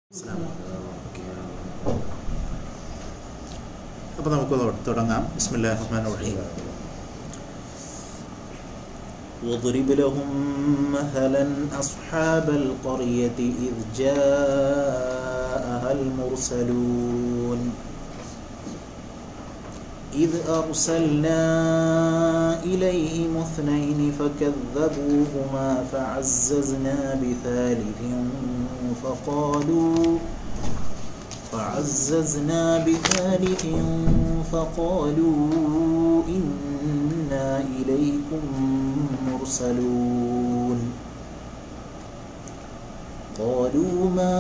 അപ്പോൾ നമുക്ക് തൊ- തുടങ്ങാം ബിസ്മില്ലാഹിർ റഹ്മാനിർ റഹീം واضرب لهم مثلا أصحاب القرية إذ جاءها المرسلون إذ أرسلنا إليهم اثنين فكذبوهما فعززنا بثالث فقالوا فعززنا بثالث فقالوا إنا إليكم مرسلون قالوا ما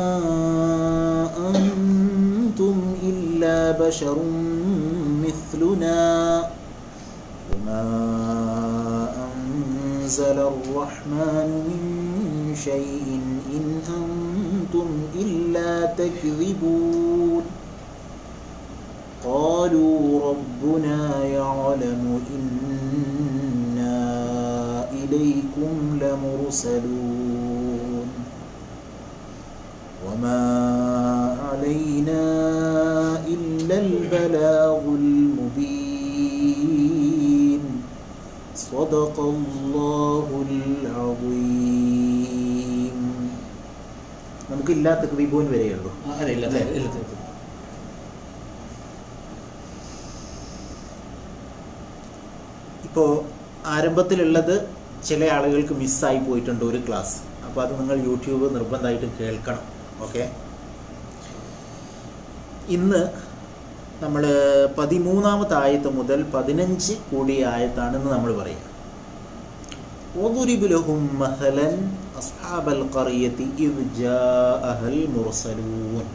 أنتم إلا بشر مثلنا وما أنزل الرحمن من شيء إن أنتم إلا تكذبون قالوا ربنا يعلم إنا إليكم لمرسلون وما علينا إلا البلاغ المبين صدق الله العظيم നമുക്ക് ഇല്ലാ തക്രീബൂൻ വരെയുള്ളൂ അതെ ഇല്ല അല്ലേ? ഇല്ല ഇപ്പോൾ ആരംഭത്തിലുള്ളത് ചില ആളുകൾക്ക് മിസ്സായി പോയിട്ടുണ്ട് ഒരു ക്ലാസ് അപ്പോൾ അത് നിങ്ങൾ യൂട്യൂബ് നിർബന്ധമായിട്ട് കേൾക്കണം ഓക്കെ ഇന്ന് നമ്മൾ പതിമൂന്നാമത്തെ ആയത്ത് മുതൽ പതിനഞ്ച് കൂടിയ ആയത്താണെന്ന് നമ്മൾ പറയുക وضرب لهم مثلا أصحاب القرية إذ جاءها المرسلون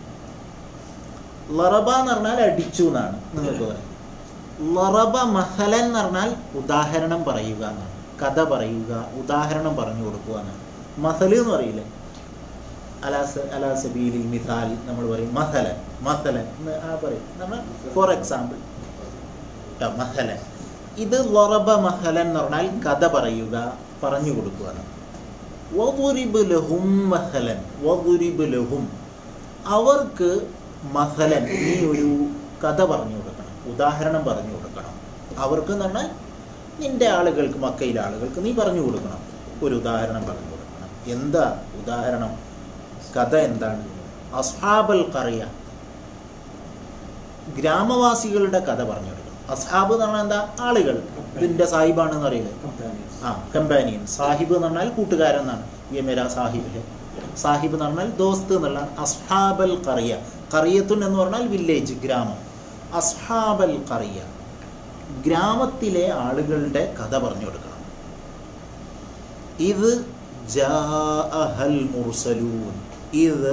ലറബ എന്ന് പറഞ്ഞാൽ അടിച്ചു എന്നാണ് നിങ്ങൾക്ക് പറയാം ലറബ മഹലൻ എന്ന് പറഞ്ഞാൽ ഉദാഹരണം പറയുക എന്നാണ് കഥ പറയുക ഉദാഹരണം പറഞ്ഞു കൊടുക്കുക എന്നാണ് മസല് എന്ന് പറയില്ലേ അലാസ് അലാസബീലിൽ മിസാൽ നമ്മൾ പറയും മസലൻ മസലൻ എന്ന് ആ പറയും നമ്മൾ ഫോർ എക്സാമ്പിൾ മഹലൻ ഇത് ലറബ മഹലൻ എന്ന് പറഞ്ഞാൽ കഥ പറയുക പറഞ്ഞു കൊടുക്കുക എന്നാണ് വദുരിബ് ലഹും മഹലൻ വദുരിബ് ലഹും അവർക്ക് മഹലൻ നീ ഒരു കഥ പറഞ്ഞു കൊടുക്കണം ഉദാഹരണം പറഞ്ഞു കൊടുക്കണം അവർക്ക് എന്ന് പറഞ്ഞാൽ നിന്റെ ആളുകൾക്ക് മക്കയിലെ ആളുകൾക്ക് നീ പറഞ്ഞു കൊടുക്കണം ഒരു ഉദാഹരണം പറഞ്ഞു കൊടുക്കണം എന്താ ഉദാഹരണം കഥ എന്താണ് അസ്ഹാബൽ കറിയ ഗ്രാമവാസികളുടെ കഥ പറഞ്ഞു കൊടുക്കണം അസ്ഹാബ് എന്ന് പറഞ്ഞാൽ എന്താ ആളുകൾ ഇതിന്റെ സാഹിബാണെന്ന് അറിയില്ലേ ആ കമ്പാനിയൻ സാഹിബ് എന്ന് പറഞ്ഞാൽ കൂട്ടുകാരൻ എന്നാണ് യെ മേരാ സാഹിബ് ഹെ സാഹിബ് എന്ന് പറഞ്ഞാൽ ദോസ്ത് എന്നുള്ള അസ്ഹാബൽ കറിയ കറിയത്തുൻ എന്ന് പറഞ്ഞാൽ വില്ലേജ് ഗ്രാമം അസ്ഹാബൽ കറിയ ഗ്രാമത്തിലെ ആളുകളുടെ കഥ പറഞ്ഞു കൊടുക്കണം ഇത് ജാഅഹൽ മുർസലൂൻ ഇത്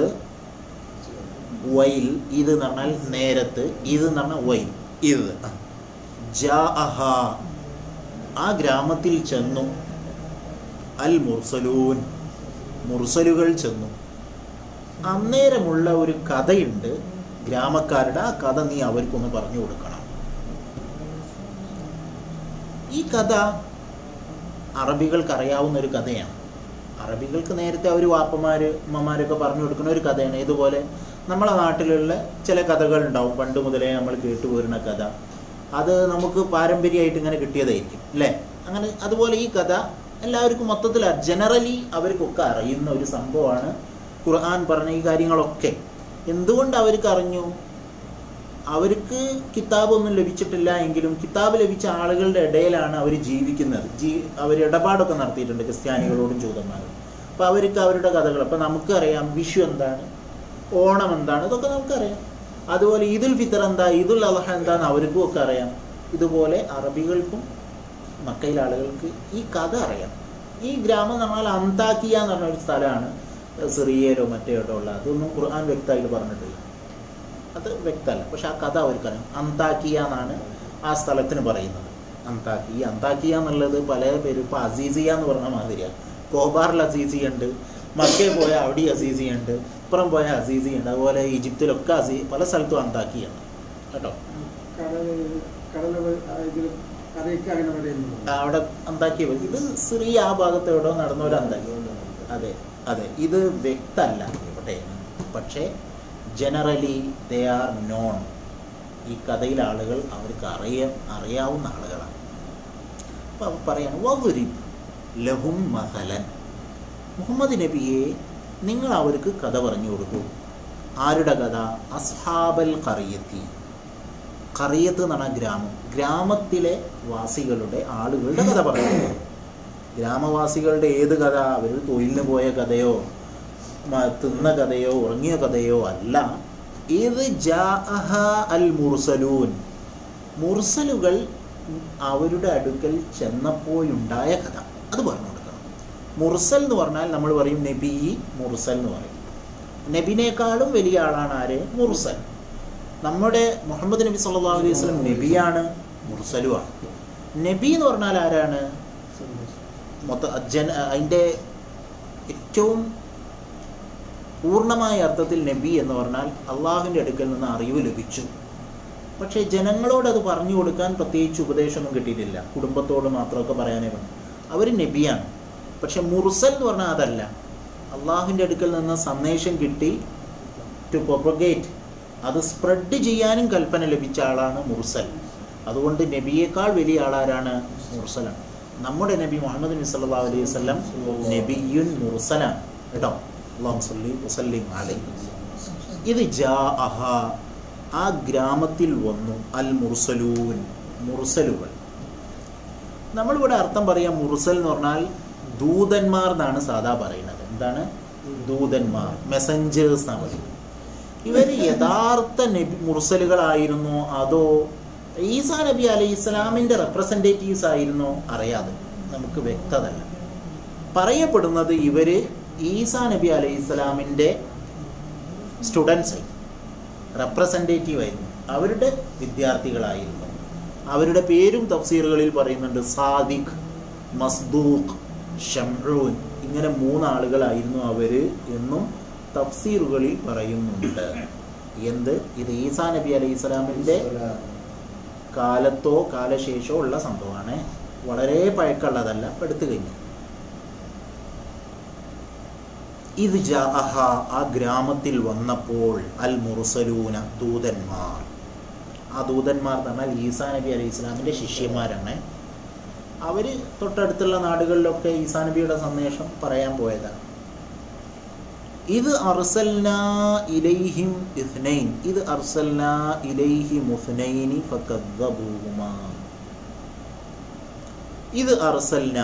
വൈൽ ഇത് എന്ന് പറഞ്ഞാൽ നേരത്ത് ഇത് എന്ന് പറഞ്ഞാൽ വൈൽ ഇത് ജാഅഹ ആ ഗ്രാമത്തിൽ ചെന്നു അൽ മുർസലൂൻ മുർസലുകൾ ചെന്നു അന്നേരമുള്ള ഒരു കഥയുണ്ട് ഗ്രാമക്കാരുടെ ആ കഥ നീ അവർക്കൊന്ന് പറഞ്ഞു കൊടുക്കണം ഈ കഥ അറബികൾക്ക് അറിയാവുന്ന ഒരു കഥയാണ് അറബികൾക്ക് നേരത്തെ അവർ വാപ്പമാര് ഉമ്മമാരൊക്കെ പറഞ്ഞു കൊടുക്കുന്ന ഒരു കഥയാണ് ഇതുപോലെ നമ്മളെ നാട്ടിലുള്ള ചില കഥകൾ ഉണ്ടാവും പണ്ട് മുതലേ നമ്മൾ കേട്ടുപോരുന്ന കഥ അത് നമുക്ക് പാരമ്പര്യമായിട്ട് ഇങ്ങനെ കിട്ടിയതായിരിക്കും അല്ലേ അങ്ങനെ അതുപോലെ ഈ കഥ എല്ലാവർക്കും മൊത്തത്തിൽ ജനറലി അവർക്കൊക്കെ അറിയുന്ന ഒരു സംഭവമാണ് ഖുർആൻ പറഞ്ഞ ഈ കാര്യങ്ങളൊക്കെ എന്തുകൊണ്ട് അവർക്ക് അറിഞ്ഞു അവർക്ക് കിതാബൊന്നും ലഭിച്ചിട്ടില്ല എങ്കിലും കിതാബ് ലഭിച്ച ആളുകളുടെ ഇടയിലാണ് അവർ ജീവിക്കുന്നത് ജീ അവർ ഇടപാടൊക്കെ നടത്തിയിട്ടുണ്ട് ക്രിസ്ത്യാനികളോടും ജൂതന്മാരോടും അപ്പോൾ അവർക്ക് അവരുടെ കഥകൾ അപ്പോൾ നമുക്കറിയാം വിഷു എന്താണ് ഓണം എന്താണ് ഇതൊക്കെ നമുക്കറിയാം അതുപോലെ ഈദുൽ ഫിത്തർ എന്താ ഈദുൽ അദ്ഹ എന്താന്ന് അവർക്കും ഒക്കെ അറിയാം ഇതുപോലെ അറബികൾക്കും മക്കയിലെ ആളുകൾക്ക് ഈ കഥ അറിയാം ഈ ഗ്രാമം നമ്മൾ അന്താക്കിയ എന്ന് പറഞ്ഞ ഒരു സ്ഥലമാണ് സിറിയയിലോ മറ്റോ ഉള്ള അതൊന്നും ഖുർആൻ വ്യക്തമായിട്ട് പറഞ്ഞിട്ടില്ല അത് വ്യക്തമല്ല പക്ഷെ ആ കഥ അവർക്കറിയാം അന്താക്കിയ എന്നാണ് ആ സ്ഥലത്തിന് പറയുന്നത് അന്താക്കി ഈ അന്താക്കിയ എന്നുള്ളത് പല പേര് ഇപ്പോൾ അസീസിയ എന്ന് പറഞ്ഞ മാതിരിയാണ് കോബാറിൽ അസീസിയ ഉണ്ട് മക്കയിൽ പോയ അവിടെ അസീസിയ ഉണ്ട് ഇപ്പുറം പോയ അസീസിയ ഉണ്ട് അതുപോലെ ഈജിപ്തിലൊക്കെ അസീ പല സ്ഥലത്തും അന്താക്കിയാണ് കേട്ടോ കരയ്ക്ക് അങ്ങനെ പറയുന്നു ആ, അവിടെ അന്താക്കിയ ഇത് സിറിയ ആ ഭാഗത്ത് എവിടെയോ നടന്ന ഒരു അന്താക്കി അതെ അതെ ഇത് വ്യക്തമല്ല ഇവിടെ പക്ഷേ ജനറലി ദേ ആർ നോൺ ഈ കഥയിലെ ആളുകൾ അവർക്ക് അറിയ അറിയാവുന്ന ആളുകളാണ് അപ്പോൾ അവർ പറയാണ് വകുരിബ് ലഹും മഹലൻ മുഹമ്മദ് നബിയെ നിങ്ങൾ അവർക്ക് കഥ പറഞ്ഞു കൊടുക്കൂ ആരുടെ കഥ അസ്ഹാബൽ കറിയത്തി കറിയത്ത് എന്ന് പറഞ്ഞാൽ ഗ്രാമം ഗ്രാമത്തിലെ വാസികളുടെ ആളുകളുടെ കഥ പറയുന്നു ഗ്രാമവാസികളുടെ ഏത് കഥ അവർ തൊഴിലിന് പോയ കഥയോ മ- തിന്ന കഥയോ ഉറങ്ങിയ കഥയോ അല്ല ഇത് ജാഅഹ അൽ മുർസലൂൻ മുർസലുകൾ അവരുടെ അടുക്കൽ ചെന്നപ്പോഴുണ്ടായ കഥ അത് പറഞ്ഞു കൊടുക്കണം മുർസൽ എന്ന് പറഞ്ഞാൽ നമ്മൾ പറയും നബി മുർസൽ എന്ന് പറയും നബിനേക്കാളും വലിയ ആളാണ് ആര് മുർസൽ നമ്മുടെ മുഹമ്മദ് നബി സല്ലല്ലാഹു അലൈഹി വസല്ലം നബിയാണ് മുർസലുമാണ് നബി എന്ന് പറഞ്ഞാൽ ആരാണ് മൊത്ത ജന അതിൻ്റെ ഏറ്റവും പൂർണ്ണമായ അർത്ഥത്തിൽ നബി എന്ന് പറഞ്ഞാൽ അള്ളാഹുവിൻ്റെ അടുക്കൽ നിന്ന് അറിവ് ലഭിച്ചു പക്ഷേ ജനങ്ങളോട് അത് പറഞ്ഞു കൊടുക്കാൻ പ്രത്യേകിച്ച് ഉപദേശമൊന്നും കിട്ടിയിട്ടില്ല കുടുംബത്തോട് മാത്രമൊക്കെ പറയാനേ പറഞ്ഞു അവർ നബിയാണ് പക്ഷെ മുർസൽ എന്ന് പറഞ്ഞാൽ അതല്ല അള്ളാഹുവിൻ്റെ അടുക്കൽ നിന്ന് സന്ദേശം കിട്ടി ടു പ്രൊപ്പഗേറ്റ് അത് സ്പ്രെഡ് ചെയ്യാനും കൽപ്പന ലഭിച്ച ആളാണ് മുർസൽ അതുകൊണ്ട് നബിയേക്കാൾ വലിയ ആളാരാണ് മുർസലാണ് നമ്മുടെ നബി മുഹമ്മദ് നബി സല്ലല്ലാഹു അലൈഹി വസല്ലം നബിയുൻ മുർസലാണ് കേട്ടോ അള്ളാഹു സല്ലി വസല്ലിം അലൈഹി ഇത് ജാ അഹ ആ ഗ്രാമത്തിൽ വന്നു അൽ മുർസലൂൻ മുർസലുകൾ നമ്മളിവിടെ അർത്ഥം പറയാം മുർസൽ എന്ന് പറഞ്ഞാൽ ദൂതന്മാർ എന്നാണ് സാധാ പറയുന്നത് എന്താണ് ദൂതന്മാർ മെസ്സഞ്ചേഴ്സ് എന്നാണ് പറയുന്നത് ഇവർ യഥാർത്ഥ നബി മുർസലുകളായിരുന്നോ അതോ ഈസാ നബി അലൈഹി ഇസ്ലാമിൻ്റെ റെപ്രസെൻറ്റേറ്റീവ്സ് ആയിരുന്നോ അറിയാതെ നമുക്ക് വ്യക്തതല്ല പറയപ്പെടുന്നത് ഇവർ ഈസാ നബി അലൈഹി ഇസ്ലാമിൻ്റെ സ്റ്റുഡൻസ് റെപ്രസെൻറ്റേറ്റീവ് ആയിരുന്നു അവരുടെ വിദ്യാർത്ഥികളായിരുന്നു അവരുടെ പേരും തഫ്സീറുകളിൽ പറയുന്നുണ്ട് സാദിഖ് മസ്ദൂഖ് ഷംറൂൻ ഇങ്ങനെ മൂന്നാളുകളായിരുന്നു അവർ എന്നും തഫ്സീറുകളിൽ പറയുന്നുണ്ട് എന്ത് ഇത് ഈസാ നബി അലൈഹി സ്വലാമിൻ്റെ കാലത്തോ കാലശേഷമോ ഉള്ള സംഭവമാണ് വളരെ പഴക്കമുള്ളതല്ല ഇപ്പം എടുത്തു കഴിഞ്ഞു ഇത് ജാഹ ആ ഗ്രാമത്തിൽ വന്നപ്പോൾ അൽ മുർസലൂന ദൂതന്മാർ ആ ദൂതന്മാർ എന്ന് പറഞ്ഞാൽ ഈസാ നബി അലൈഹി ഇസ്ലാമിൻ്റെ ശിഷ്യന്മാരാണ് അവർ തൊട്ടടുത്തുള്ള നാടുകളിലൊക്കെ ഈസാ നബിയുടെ സന്ദേശം പറയാൻ പോയതാണ് ഇത് അർസൽന ഇലൈഹിം ഇസ്നൈൻ ഇത് അർസൽന ഇലൈഹി മുസ്നൈനി ഫക്കദ്ദബൂഹുമാ ഇത് അർസൽന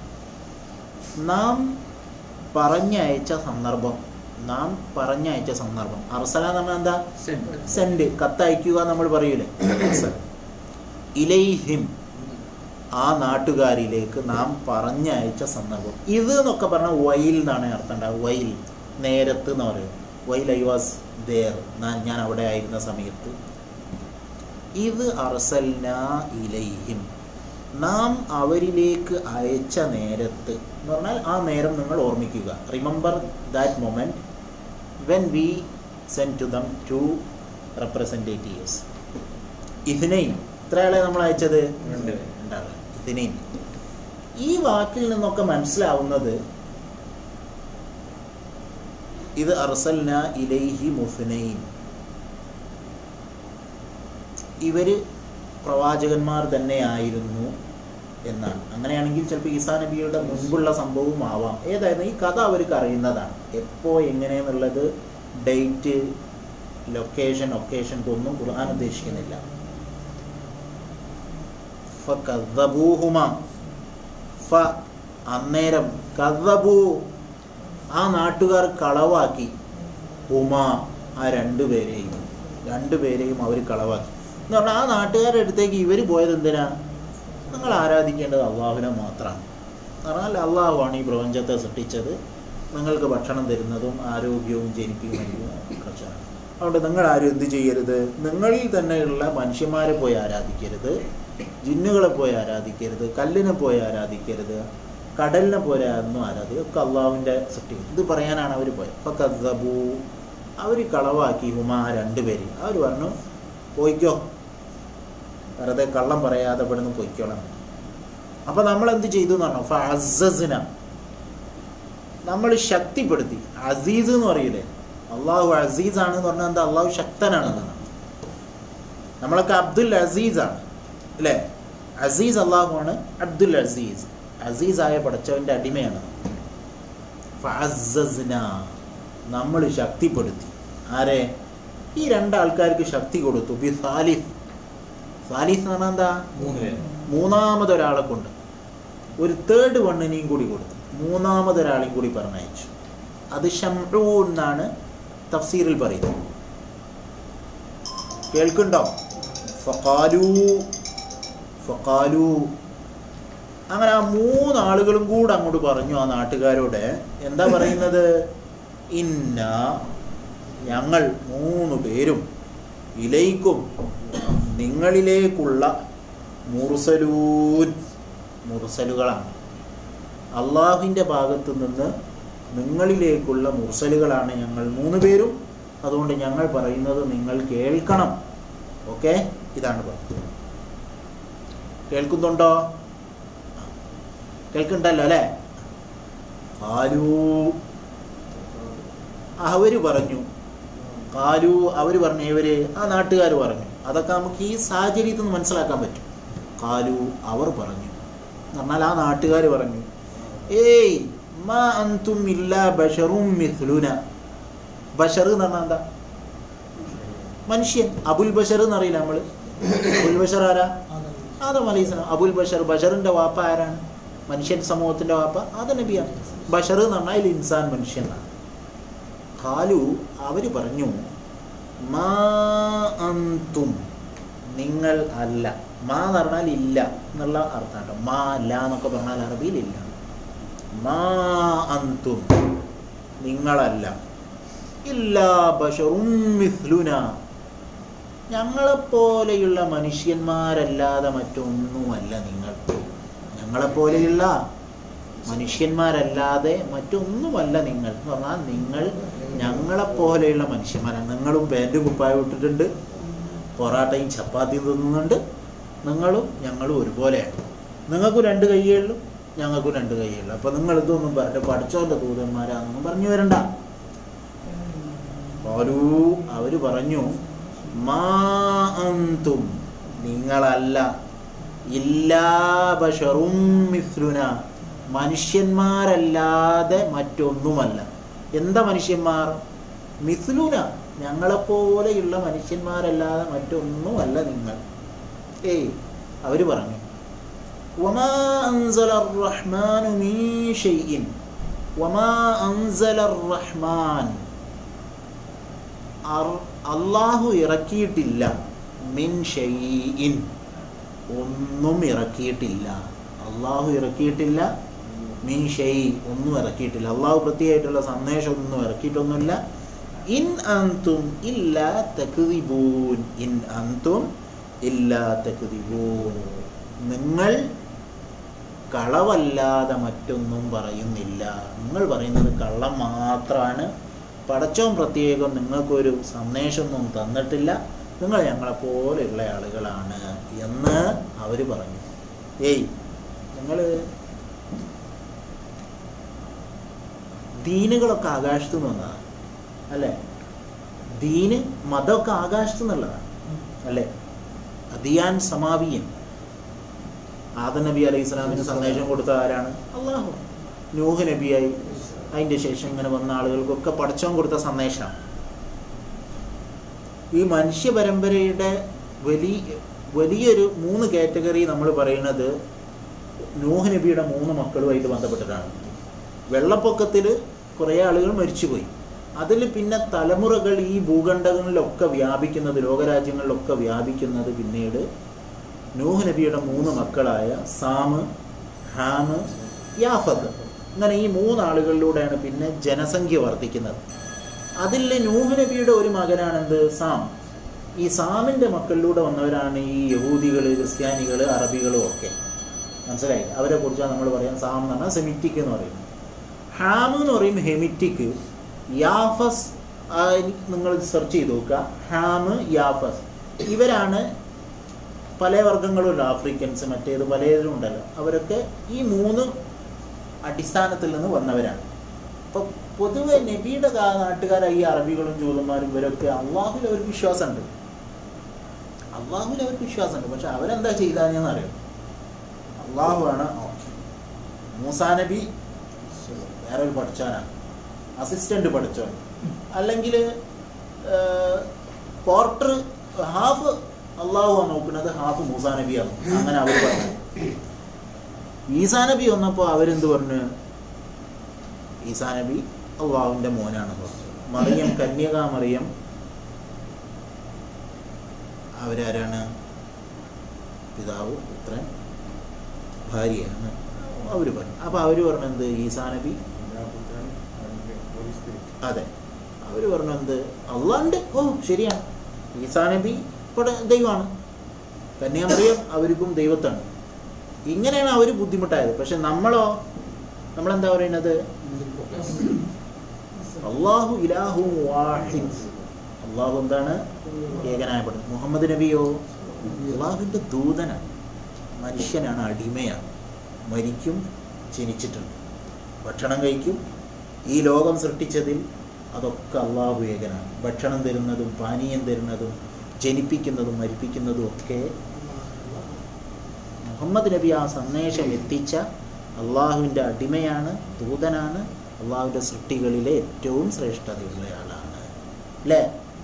നാം പറഞ്ഞയച്ച സന്ദർഭം നാം പറഞ്ഞയച്ച സന്ദർഭം അർസല എന്ന് പറഞ്ഞാൽ എന്താ സെൻഡ് കത്തയക്കുക നമ്മൾ പറയൂലേ അർസൽ. ഇലൈഹിം ആ നാട്ടുകാരിലേക്ക് നാം പറഞ്ഞയച്ച സന്ദർഭം ഇത് എന്നൊക്കെ പറഞ്ഞാൽ വൈൽ എന്നാണ് അർത്ഥം ഉണ്ടാവുക വൈൽ നേരത്ത് എന്ന് പറയും വൈൽ ഐ വാസ് ദേർ ഞാൻ അവിടെ ആയിരുന്ന സമയത്ത് ഇത് അർസൽന ഇലൈഹിം നാം അവരിലേക്ക് അയച്ച നേരത്ത് എന്ന് പറഞ്ഞാൽ ആ നേരം നിങ്ങൾ ഓർമ്മിക്കുക remember that moment when we send to them to representatives ഇതിനെയും ഇത്രയാളെ നമ്മൾ അയച്ചത് രണ്ട്. രണ്ടാളെ ഇതിനെയും ഈ വാക്കിൽ നിന്നൊക്കെ മനസ്സിലാവുന്നത് ഇത് അർസൽന ഇലൈഹി മുഫ്നൈൻ ഇവർ പ്രവാചകന്മാർ തന്നെയായിരുന്നു എന്നാണ് അങ്ങനെയാണെങ്കിൽ ചിലപ്പോൾ ഈസാ നബിയുടെ മുൻപുള്ള സംഭവവും ആവാം ഏതായിരുന്നു ഈ കഥ അവർക്ക് അറിയുന്നതാണ് എപ്പോൾ എങ്ങനെയെന്നുള്ളത് ഡേറ്റ് ലൊക്കേഷൻ ഒക്കേഷൻ ഒന്നും ഖുർആൻ ഉദ്ദേശിക്കുന്നില്ല ഫകദ്ദബൂഹുമ. ഫ അന്നേരം കഥബൂ ആ നാട്ടുകാർ കളവാക്കി ഹുമ ആ രണ്ടുപേരെയും രണ്ടുപേരെയും അവർ കളവാക്കി എന്ന് പറഞ്ഞാൽ ആ നാട്ടുകാരുടെ അടുത്തേക്ക് ഇവർ പോയത് എന്തിനാ നിങ്ങൾ ആരാധിക്കേണ്ടത് അള്ളാഹുവിനെ മാത്രമാണ് എന്ന് പറഞ്ഞാൽ അള്ളാഹുവാണ് ഈ പ്രപഞ്ചത്തെ സൃഷ്ടിച്ചത് നിങ്ങൾക്ക് ഭക്ഷണം തരുന്നതും ആരോഗ്യവും ജനിപ്പിക്കുന്നതും കുറച്ചാണ് അതുകൊണ്ട് നിങ്ങൾ ആരും എന്ത് ചെയ്യരുത് നിങ്ങളിൽ തന്നെയുള്ള മനുഷ്യന്മാരെ പോയി ആരാധിക്കരുത് ജിന്നുകളെ പോയി ആരാധിക്കരുത് കല്ലിനെ പോയി ആരാധിക്കരുത് കടലിനെ പോലെ ഒന്നും ആരാധിക്കുക ഒക്കെ അള്ളാഹുവിൻ്റെ സൃഷ്ടി ഇത് പറയാനാണ് അവർ പോയത് അപ്പം കസബു അവർ കളവാക്കി ഹുമ രണ്ടുപേര് അവർ പറഞ്ഞു പോയിക്കോ വെറുതെ കള്ളം പറയാതെ ഇവിടുന്ന് പൊയ്ക്കോളാം അപ്പം നമ്മൾ എന്ത് ചെയ്തു എന്ന് പറഞ്ഞു ഫഅസസ്ന നമ്മൾ ശക്തിപ്പെടുത്തി അസീസ് എന്ന് പറയില്ലേ അള്ളാഹു അസീസ് ആണ് എന്ന് പറഞ്ഞാൽ എന്താ അള്ളാഹു ശക്തനാണെന്നാണ് നമ്മളൊക്കെ അബ്ദുൽ അസീസ് ആണ് അല്ലേ അസീസ് അള്ളാഹു ആണ് അബ്ദുൽ അസീസ് അസീസ് ആയ പടച്ചവൻ്റെ അടിമയാണ് ഫഅസ്സസ്ന നമ്മൾ ശക്തിപ്പെടുത്തി ആരെ ഈ രണ്ടാൾക്കാർക്ക് ശക്തി കൊടുത്തു ബി സാലിഫ് സാലിഫ് എന്ന് പറഞ്ഞാൽ എന്താ മൂന്ന് പേര് മൂന്നാമതൊരാളെ കൊണ്ട് ഒരു തേർഡ് വണ്ണിനെയും കൂടി കൊടുത്തു മൂന്നാമതൊരാളെയും കൂടി പറഞ്ഞയച്ചു അത് ഷംറൂ എന്നാണ് തഫ്സീറിൽ പറയുന്നത് കേൾക്കുണ്ടോ ഫക്കാലു ഫക്കാലു അങ്ങനെ ആ മൂന്നാളുകളും കൂടെ അങ്ങോട്ട് പറഞ്ഞു ആ നാട്ടുകാരോട് എന്താ പറയുന്നത് ഇന്ന ഞങ്ങൾ മൂന്ന് പേരും ഇലയിക്കും നിങ്ങളിലേക്കുള്ള മുർസലൂൻ മുർസലുകളാണ് അള്ളാഹുവിൻ്റെ ഭാഗത്തു നിന്ന് നിങ്ങളിലേക്കുള്ള മുർസലുകളാണ് ഞങ്ങൾ മൂന്ന് പേരും അതുകൊണ്ട് ഞങ്ങൾ പറയുന്നത് നിങ്ങൾ കേൾക്കണം ഓക്കെ ഇതാണ് പറഞ്ഞത് കേൾക്കുന്നുണ്ടോ കേൾക്കണ്ടല്ലോ അല്ലേ കാലു അവര് പറഞ്ഞു കാലു അവർ പറഞ്ഞു ഇവര് ആ നാട്ടുകാർ പറഞ്ഞു അതൊക്കെ നമുക്ക് ഈ സാഹചര്യത്തിൽ നിന്ന് മനസ്സിലാക്കാൻ പറ്റും കാലു അവർ പറഞ്ഞു എന്ന് പറഞ്ഞാൽ ആ നാട്ടുകാർ പറഞ്ഞു ഏയ് മാ അന്തും ഇല്ല ബഷറും മിഥ്ലുന ബഷർ എന്ന് പറഞ്ഞാൽ എന്താ മനുഷ്യൻ അബുൽ ബഷർ എന്നറിയില്ല നമ്മൾ അബുൽ ബഷർ ആരാ ആദം അലൈഹി സ്വലാം അബുൽ ബഷർ ബഷറിന്റെ വാപ്പ ആരാണ് മനുഷ്യൻ സമൂഹത്തിന്റെ വാപ്പ ആദ നബിയാണ് ബഷർ എന്ന് പറഞ്ഞാൽ ഇൻസാൻ മനുഷ്യനാണ് ഖാലു അവര് പറഞ്ഞു മാ അന്തും നിങ്ങൾ അല്ല മാ എന്ന് പറഞ്ഞാൽ ഇല്ല എന്നുള്ള അർത്ഥമാണ് മാ അല്ല എന്നൊക്കെ പറഞ്ഞാൽ അറബിയിൽ ഇല്ല മാ അന്തും നിങ്ങളല്ല ഇല്ലാ ബഷറും മിഥ്ലുന ഞങ്ങളെപ്പോലെയുള്ള മനുഷ്യന്മാരല്ലാതെ മറ്റൊന്നുമല്ല നിങ്ങൾ ഞങ്ങളെപ്പോലെയുള്ള മനുഷ്യന്മാരല്ലാതെ മറ്റൊന്നുമല്ല നിങ്ങൾ എന്ന് പറഞ്ഞാൽ നിങ്ങൾ ഞങ്ങളെപ്പോലെയുള്ള മനുഷ്യന്മാരാണ് നിങ്ങളും പാൻറ്റും കുപ്പായം ഇട്ടിട്ടുണ്ട് പൊറാട്ടയും ചപ്പാത്തിയും തിന്നുന്നുണ്ട് നിങ്ങളും ഞങ്ങളും ഒരുപോലെയാണ് നിങ്ങൾക്കും രണ്ട് കൈയേ ഉള്ളൂ ഞങ്ങൾക്കും രണ്ട് കൈയേ ഉള്ളൂ അപ്പം നിങ്ങൾ ഇതൊന്നും പറഞ്ഞിട്ട് പഠിച്ചോൻ്റെ ദൂതന്മാരാണെന്നൊന്നും പറഞ്ഞു വരണ്ട ഓരോ അവർ പറഞ്ഞു മാ അന്തും നിങ്ങളല്ല ഇല്ലാ ബഷറും മിസ്ലുന മനുഷ്യന്മാരല്ലാതെ മറ്റൊന്നുമല്ല എന്താ മനുഷ്യന്മാർ മിസ്ലുന ഞങ്ങളെപ്പോലെയുള്ള മനുഷ്യന്മാരല്ലാതെ മറ്റൊന്നുമല്ല നിങ്ങൾ ഏയ് അവർ പറഞ്ഞു وما أنزل الرحمن من شيء وما أنزل الرحمن അർ- അള്ളാഹു ഇറക്കിയിട്ടില്ല മിൻ ഷെയ്യിൻ ഒന്നും ഇറക്കിയിട്ടില്ല അള്ളാഹു ഇറക്കിയിട്ടില്ല മിൻ ഷെയ് ഒന്നും ഇറക്കിയിട്ടില്ല അള്ളാഹു പ്രത്യേകമായിട്ടുള്ള സന്ദേശം ഒന്നും ഇറക്കിയിട്ടൊന്നുമില്ല ഇൻ അന്തും ഇല്ല തക്തിബൂൻ ഇൻ അന്തും ഇല്ല തക്തിബൂൻ നിങ്ങൾ കളവല്ലാതെ മറ്റൊന്നും പറയുന്നില്ല നിങ്ങൾ പറയുന്നത് കള്ളം മാത്രമാണ് പടച്ചോൻ പ്രത്യേകം നിങ്ങൾക്കൊരു സന്ദേശമൊന്നും തന്നിട്ടില്ല നിങ്ങൾ ഞങ്ങളെപ്പോലെയുള്ള ആളുകളാണ് എന്ന് അവർ പറഞ്ഞു ഏയ് നിങ്ങൾ ദീനുകളൊക്കെ ആകാശത്തു നിന്നതാണ് അല്ലേ ദീന് മതമൊക്കെ ആകാശത്തു നിന്നുള്ളതാണ് അല്ലേ അദിയാൻ സമാവിയൻ ആദം നബി അലൈഹി സ്വലാമിന് സന്ദേശം കൊടുത്ത ആരാണ് അള്ളാഹു നൂഹ് നബിയായി അതിൻ്റെ ശേഷം ഇങ്ങനെ വന്ന ആളുകൾക്കൊക്കെ പടച്ചോൻ കൊടുത്ത സന്ദേശമാണ് ഈ മനുഷ്യ പരമ്പരയുടെ വലിയ വലിയൊരു മൂന്ന് കാറ്റഗറി നമ്മൾ പറയുന്നത് നൂഹ് നബിയുടെ മൂന്ന് മക്കളുമായിട്ട് ബന്ധപ്പെട്ടിട്ടാണ് വെള്ളപ്പൊക്കത്തിൽ കുറേ ആളുകൾ മരിച്ചുപോയി അതിൽ പിന്നെ തലമുറകൾ ഈ ഭൂഖണ്ഡങ്ങളിലൊക്കെ വ്യാപിക്കുന്നത് ലോകരാജ്യങ്ങളിലൊക്കെ വ്യാപിക്കുന്നത് പിന്നീട് നൂഹ് നബിയുടെ മൂന്ന് മക്കളായ സാമ് ഹാമ് യാഫത്ത് അങ്ങനെ ഈ മൂന്നാളുകളിലൂടെയാണ് പിന്നെ ജനസംഖ്യ വർദ്ധിക്കുന്നത് അതിൽ നൂഹ് നബിയുടെ ഒരു മകനാണെന്ത് സാം ഈ സാമിൻ്റെ മക്കളിലൂടെ വന്നവരാണ് ഈ യഹൂദികൾ ക്രിസ്ത്യാനികൾ അറബികളും ഒക്കെ മനസ്സിലായി അവരെ കുറിച്ചാണ് നമ്മൾ പറയാൻ സാം എന്ന് പറഞ്ഞാൽ സെമിറ്റിക് എന്ന് പറയുന്നത് ഹാം എന്ന് പറയും ഹെമിറ്റിക് യാഫസ് ആ, നിങ്ങൾ സെർച്ച് ചെയ്ത് നോക്കുക ഹാം യാഫസ് ഇവരാണ് പല വർഗ്ഗങ്ങളുണ്ട് ആഫ്രിക്കൻസ് മറ്റേത് പലതിലും ഉണ്ടല്ലോ അവരൊക്കെ ഈ മൂന്ന് അടിസ്ഥാനത്തിൽ നിന്ന് വന്നവരാണ് അപ്പം പൊതുവെ നബിയുടെ കാ- നാട്ടുകാരായി ഈ അറബികളും ജൂതന്മാരും ഇവരൊക്കെ അള്ളാഹുൽ അവർക്ക് വിശ്വാസമുണ്ട് അള്ളാഹുൽ അവർക്ക് വിശ്വാസമുണ്ട് പക്ഷെ അവരെന്താ ചെയ്താലെന്ന് അറിയാം അള്ളാഹുവാണ് ഓക്കെ മൂസാ നബി വേറെ ഒരു പഠിച്ചവനാണ് അസിസ്റ്റന്റ് പഠിച്ചവൻ അല്ലെങ്കിൽ പോർട്ടർ ഹാഫ് അള്ളാഹുവാണ് നോക്കുന്നത് ഹാഫ് മൂസാ നബിയാണ് അങ്ങനെ അവർ പറഞ്ഞു ഈസാ നബി വന്നപ്പോൾ അവരെന്ത് പറഞ്ഞു ഈസാ നബി അള്ളാഹുവിൻ്റെ മോനാണെന്ന് പറഞ്ഞു മറിയം കന്യക മറിയം അവരാരാണ് പിതാവ് പുത്രൻ ഭാര്യയാണ് അവർ പറഞ്ഞു അപ്പോൾ അവർ പറഞ്ഞു എന്ത് ഈസാ നബി അതെ അവർ പറഞ്ഞു എന്ത് അള്ളാണ്ട് ഓ ശരിയാണ് ഈസാ നബി ഇവിടെ ദൈവമാണ് കന്യാമറിയം അവർക്കും ദൈവത്താണ് ഇങ്ങനെയാണ് അവർ ബുദ്ധിമുട്ടായത് പക്ഷെ നമ്മളോ നമ്മളെന്താ പറയുന്നത് അള്ളാഹു ഇലാഹു വാഹിദ് അള്ളാഹു എന്താണ് ഏകനായപ്പെടുന്നത് മുഹമ്മദ് നബിയോ അള്ളാഹുവിൻ്റെ ദൂതനാണ് മനുഷ്യനാണ് അടിമയാണ് മരിക്കും ജനിച്ചിട്ടുണ്ട് ഭക്ഷണം കഴിക്കും ഈ ലോകം സൃഷ്ടിച്ചതിൽ അതൊക്കെ അള്ളാഹു ഏകനാണ് ഭക്ഷണം തരുന്നതും പാനീയം തരുന്നതും ജനിപ്പിക്കുന്നതും മരിപ്പിക്കുന്നതും ഒക്കെ മുഹമ്മദ് നബി ആ സന്ദേശം എത്തിച്ച അള്ളാഹുവിൻ്റെ അടിമയാണ് ദൂതനാണ് അള്ളാഹുവിൻ്റെ സൃഷ്ടികളിലെ ഏറ്റവും ശ്രേഷ്ഠതയുള്ളയാളാണ് അല്ലേ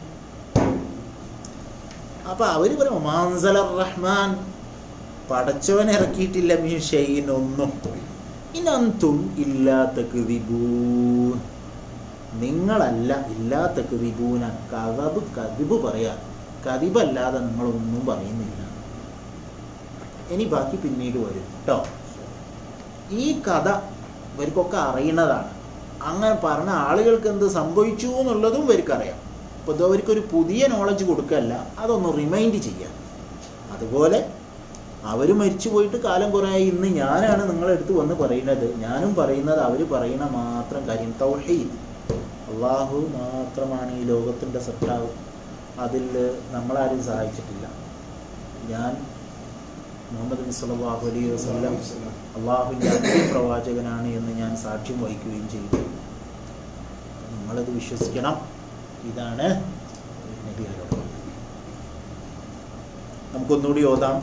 അപ്പം അവർ പറയും മാൻസല റഹ്മാൻ പടച്ചവൻ ഇറക്കിയിട്ടില്ല മീൻ ഷെയ്ൻ ഒന്നും ഇനന്തും ഇല്ലാത്ത കൃതിബൂൻ നിങ്ങളല്ല ഇല്ലാത്ത കൃതിബൂന കഥബ് കതിബ് പറയാ കതിബല്ലാതെ നിങ്ങളൊന്നും പറയുന്നില്ല ഇനി ബാക്കി പിന്നീട് വരും കേട്ടോ ഈ കഥ ഇവർക്കൊക്കെ അറിയുന്നതാണ് അങ്ങനെ പറഞ്ഞ ആളുകൾക്ക് എന്ത് സംഭവിച്ചു എന്നുള്ളതും ഇവർക്കറിയാം അപ്പോൾ ഇത് അവർക്കൊരു പുതിയ നോളജ് കൊടുക്കല്ല അതൊന്ന് റിമൈൻഡ് ചെയ്യാം അതുപോലെ അവർ മരിച്ചു പോയിട്ട് കാലം കുറേ ആയി ഇന്ന് ഞാനാണ് നിങ്ങളെടുത്ത് വന്ന് പറയുന്നത് ഞാനും പറയുന്നത് അവർ പറയുന്ന മാത്രം കാര്യം തൗഹീദ് അള്ളാഹു മാത്രമാണ് ഈ ലോകത്തിൻ്റെ സട്ടാവ് അതിൽ നമ്മളാരും സഹായിച്ചിട്ടില്ല ഞാൻ മുഹമ്മദ് നബി സല്ലല്ലാഹു അലൈഹി വസല്ലം അള്ളാഹുവിൻ്റെ അന്ത്യ പ്രവാചകനാണ് എന്ന് ഞാൻ സാക്ഷ്യം വഹിക്കുകയും ചെയ്തു നിങ്ങളത് വിശ്വസിക്കണം ഇതാണ് നബിയുടെ നമുക്കൊന്നുകൂടി ഓതാം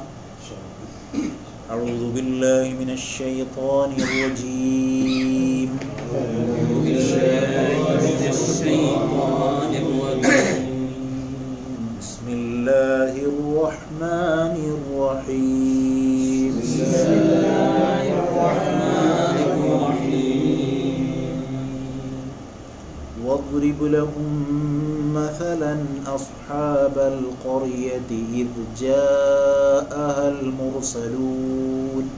أعوذ بالله من الشيطان الرجيم بسم الله الرحمن الرحيم واضرب لهم مثلا أصحاب القرية إذ جاءها المرسلون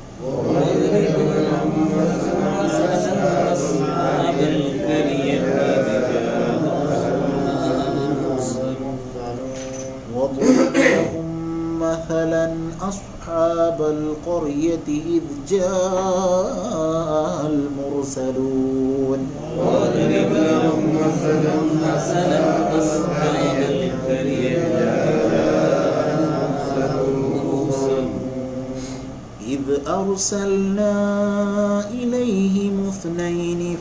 واضرب لهم مثلا أصحاب القرية إذ جاءها المرسلون واضرب لهم مثلا مثلا أصحاب القرية إذ أرسلنا إليهم اثنين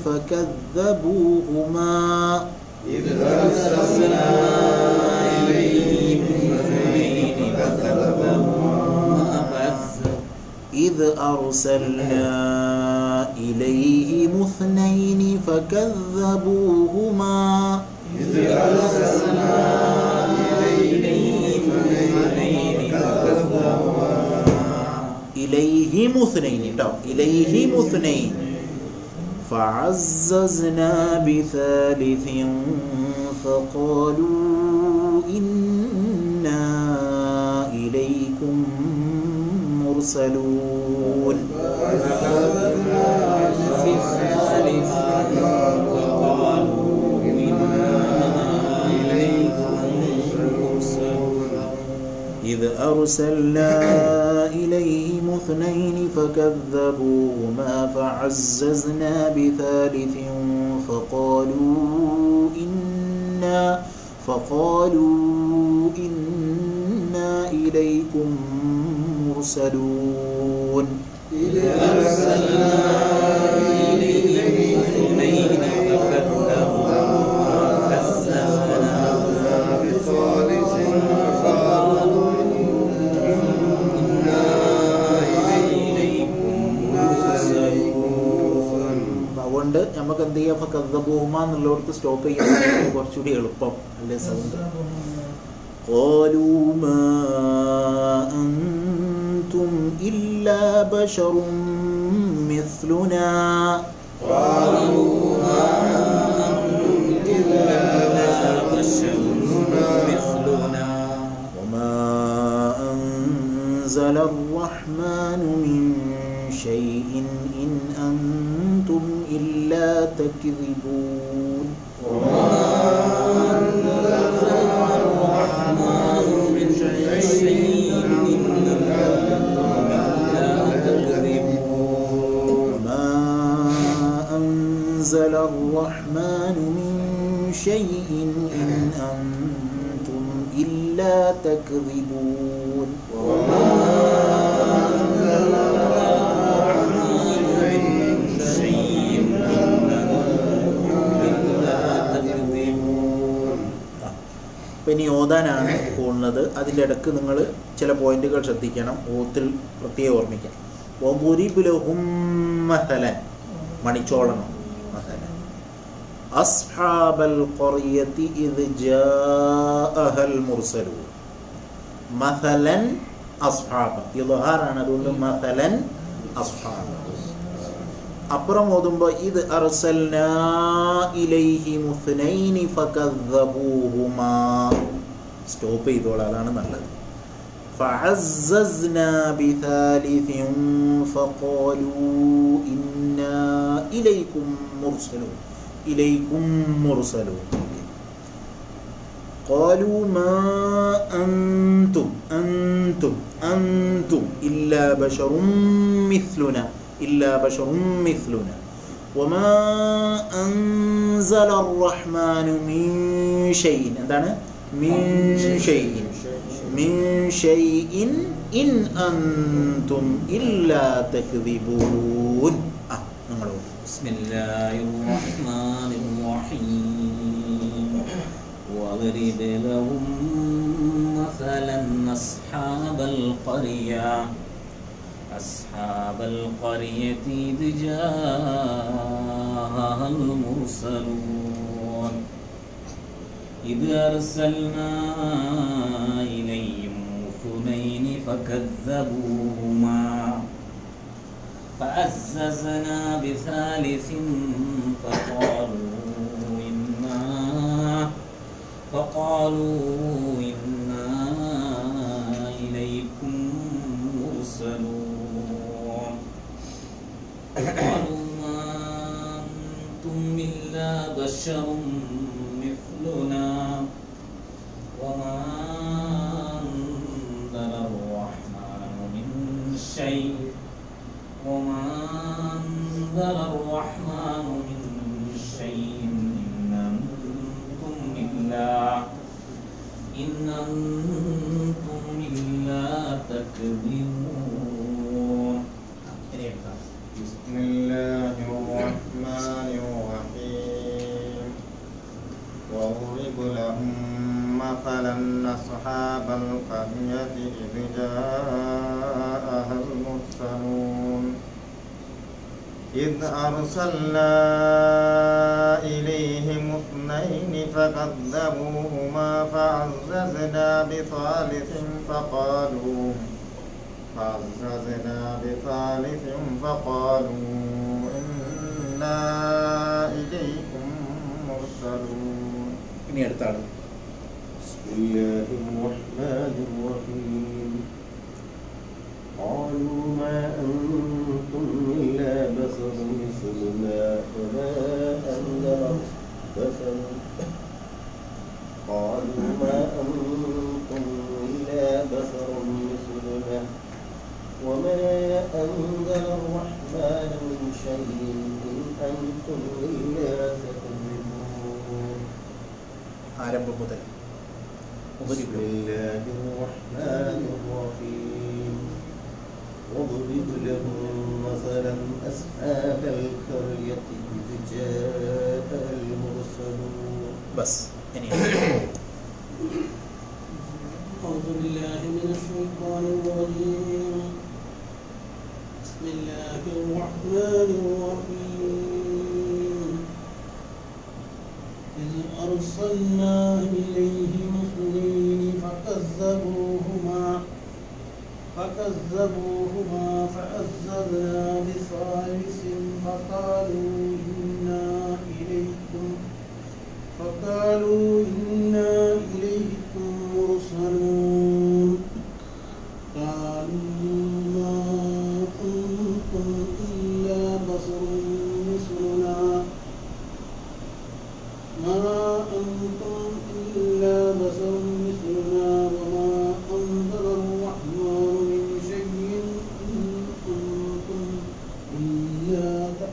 فكذبوهما إذ أرسلنا إليهم اثنين فكذبوهما إذ أرسلنا إليهم اثنين فكذبوهما إذ أرسلنا إليهم اثنين فكذبوهما إليهم اثنين ട്ടോ. إليهم اثنين فعززنا بثالث فقالوا إنا إليكم مرسلون إذ أرسلنا إليهم اثنين فكذبوهما فعززنا بثالث فقالوا إنا فقالوا إنا إليكم مرسلون إذ أرسلنا إليهم اثنين فكذبوهما എന്ത് ചെയ്യുക ഫക്കദ്ദബൂഹുമ എന്നുള്ളവർക്ക് സ്റ്റോപ്പ് ചെയ്യാൻ കുറച്ചുകൂടി എളുപ്പം അല്ലേ സൗണ്ട് قالوا ما أنتم إلا بشر مثلنا قالوا ما أنتم إلا بشر مثلنا وما أنزل الرحمن من شيء إن أنتم إلا تكذبون الرحمن من شيء إن أنتم إلا تكذبون وما أنزل الرحمن من شيء إن أنتم إلا تكذبون شيء إن أنتم إلا تكذبون അപ്പം ഇനി ഓതാനാണ് പോകുന്നത് അതിൻ്റെ ഇടക്ക് നിങ്ങൾ ചില പോയിന്റുകൾ ശ്രദ്ധിക്കണം ഓത്തിൽ പ്രത്യേകം ഓർമ്മിക്കാം ഒബുരിബുലഹും മഹലൻ മണിച്ചോളണം മഹലൻ അസ്ഹാബൽ ഖറിയത്തി ഇദ് ജാഅഹൽ മുർസലൂൻ മഹലൻ അസ്ഹാബ ഇദ്ഹാറാണ് അതുകൊണ്ട് മഹലൻ അസ്ഹാബ അപ്പുറം ഓതുമ്പോൾ ഇത് അർസൽനാ ഇലൈഹി മുസ്നൈനി ഫകദ്ദബൂഹുമാ സ്റ്റോപ്പ് ചെയ്തോളാം അതാണ് നല്ലത് فعززنا بثالث فقالوا إنا إليكم مرسلون إليكم مرسلون قالوا ما أنتم أنتم أنتم إلا بشر مثلنا إلا بشر مثلنا وما أنزل الرحمن من شيء എന്താണ് من شيء من شيء إن أنتم إلا تكذبون ആ നിങ്ങൾ بسم الله الرحمن الرحيم واضرب لهم مثلا أصحاب القرية أصحاب القرية إذ جاءها المرسلون إذ أرسلنا إليهم اثنين فكذبوهما فعززنا بثالث فقالوا إنا فقالوا إنا إليكم مرسلون قالوا ما أنتم إلا بشر مثلنا وما أنزل الرحمن من شيء وما أنزل الرحمن من شيء إن أنتم إلا إن أنتم إلا تكذبون ഇനി എടുക്കാം بسم الله الرحمن الرحيم واضرب لهم مثلا أصحاب القرية إذ جاءها المرسلون إذ أرسلنا إليهم اثنين فكذبوهما فعززنا بثالث فقالوا فعززنا بثالث فقالوا إنا إليكم مرسلون ഇനി അടുത്ത ആള് بسم الله الرحمن الرحيم قالوا ما أنتم إلا بشر مثلنا وما أنزل بشر قالوا ما أنتم إلا بشر مثلنا وما أنزل الرحمن من شيء إن أنتم إلا تكذبون ആരംഭം മുതൽ بسم ഉപരിക്കും الله الرحمن الرحيم واضرب لهم مثلا أصحاب القرية إذ جاء المرسلون ബസ് ഇനി أعوذ بالله من الشيطان الرجيم بسم الله الرحمن الرحيم أرسلنا إليهم اثنين فكذبوهما فكذبوهما فعززنا بثالث فقالوا إنا إليكم فقالوا إنا إليكم مرسلون قالوا ما أنتم إلا بشر مثلنا ما أنتم إلا بشر مثلنا وما أنزل الرحمن من شيء إن أنتم إلا